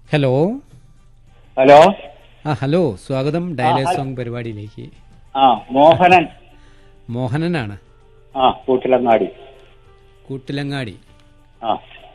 Hello hello ആ hello സ്വാഗതം dialogue song പരിപാടിയിലേക്ക് ആ മോഹനൻ മോഹനനാണ് ആ കൂട്ടിലങ്ങാടി കൂട്ടിലങ്ങാടി ആ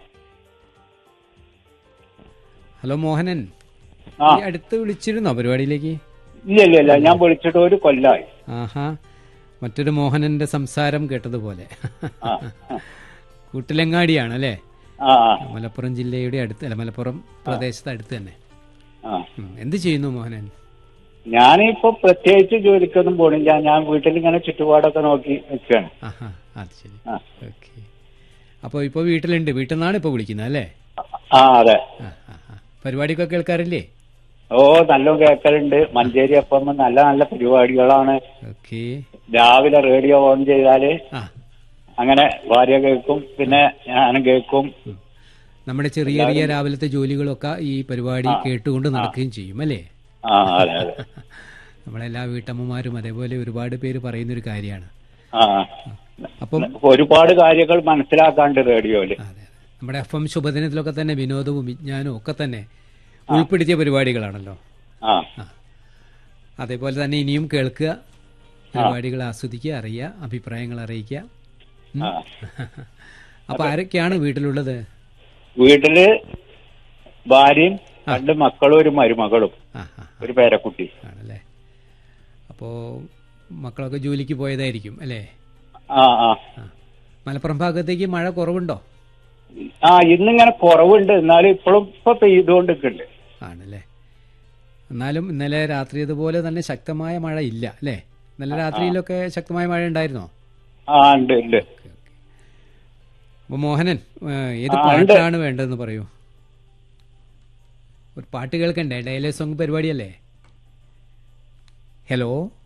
ഹലോ മോഹനൻ ആ ഈ അടുത്ത് വിളിച്ചിരുന്നോ പരിപാടിയിലേക്ക് ഇല്ല ഇല്ല ഇല്ല ഞാൻ വിളിച്ചിട്ട് ഒരു കൊല്ലായി ആഹാ മറ്റൊരു മോഹനന്റെ സംസാരം കേട്ടതുപോലെ ആ കൂട്ടിലങ്ങാടിയാണ് അല്ലേ ആ ആ, മലപ്പുറം ജില്ലയുടെ അടുത്ത് അല്ല മലപ്പുറം പ്രദേശത്ത് അടുത്ത് തന്നെ ആ ഉം. എന്ത് ചെയ്യുന്നു മോഹനൻ ഞാനിപ്പോ പ്രത്യേകിച്ച് ജോലിക്കൊന്നും പോണില്ല ഞാൻ വീട്ടിൽ ഇങ്ങനെ ചുറ്റുപാടൊക്കെ നോക്കി നിൽക്കുകയാണ് ആഹാ അത് ശരി ആ. ഓക്കെ അപ്പോൾ ഇപ്പോൾ വീട്ടിലുണ്ട് വീട്ടിൽ നിന്നാണ് ഇപ്പോൾ വിളിക്കുന്നത് അല്ലേ ആ അതെ ആ ആ ആ പരിപാടിയൊക്കെ കേൾക്കാറില്ലേ ഓ നല്ല കേൾക്കലുണ്ട് മഞ്ചേരി അപ്പം നല്ല നല്ല പരിപാടികളാണ് ഓക്കെ രാവിലെ റേഡിയോ ഓൺ ചെയ്താല് ആ അങ്ങനെ ഭാര്യ കേൾക്കും പിന്നെ ഞാനും കേൾക്കും ഉം. നമ്മുടെ ചെറിയ ചെറിയ രാവിലത്തെ ജോലികളൊക്കെ ഈ പരിപാടി കേട്ടുകൊണ്ട് നടക്കുകയും ചെയ്യും അല്ലേ ആ അതെ അതെ നമ്മളെല്ലാ വീട്ടമ്മമാരും അതേപോലെ ഒരുപാട് പേര് പറയുന്നൊരു കാര്യമാണ് ആ അപ്പം ഒരുപാട് കാര്യങ്ങൾ മനസ്സിലാക്കാണ്ട് റേഡിയോയില് അതെ അതെ നമ്മുടെ എഫ് എം ശുഭദിനത്തിലൊക്കെ തന്നെ വിനോദവും വിജ്ഞാനവും ഒക്കെ തന്നെ ഉൾപ്പെടുത്തിയ പരിപാടികളാണല്ലോ ആ ആ അതേപോലെ തന്നെ ഇനിയും കേൾക്കുക പരിപാടികൾ ആസ്വദിക്കുക അറിയുക അഭിപ്രായങ്ങൾ അറിയിക്കുക ഉം. ആ അപ്പൊ ആരൊക്കെയാണ് വീട്ടിലുള്ളത് വീട്ടില് ഭാര്യയും രണ്ട് മക്കളും ഒരു മരുമകളും ആ ആ ഒരു പേരക്കുട്ടി ആണല്ലേ അപ്പോ മക്കളൊക്കെ ജോലിക്ക് പോയതായിരിക്കും അല്ലേ ആ ആ ആ മലപ്പുറം ഭാഗത്തേക്ക് മഴ കുറവുണ്ടോ ആ ഇന്നിങ്ങനെ കുറവുണ്ട് എന്നാലും ഇപ്പോഴും ഇപ്പൊ പെയ്തുകൊണ്ട് നിൽക്കുന്നുണ്ട് ആണല്ലേ എന്നാലും ഇന്നലെ രാത്രി ഇതുപോലെ തന്നെ ശക്തമായ മഴ ഇല്ല അല്ലേ ഇന്നലെ രാത്രിയിലൊക്കെ ശക്തമായ മഴ ഉണ്ടായിരുന്നോ ആ ഉണ്ട് ഉണ്ട് ഓക്കെ ഓക്കെ അപ്പൊ മോഹനൻ ഏ, ഏത് ആ, ഉണ്ട്. പാട്ടാണ് വേണ്ടതെന്ന് പറയൂ ഒരു പാട്ട് കേൾക്കണ്ടേ ഡയലോഗ് സോങ് പരിപാടിയല്ലേ ഹലോ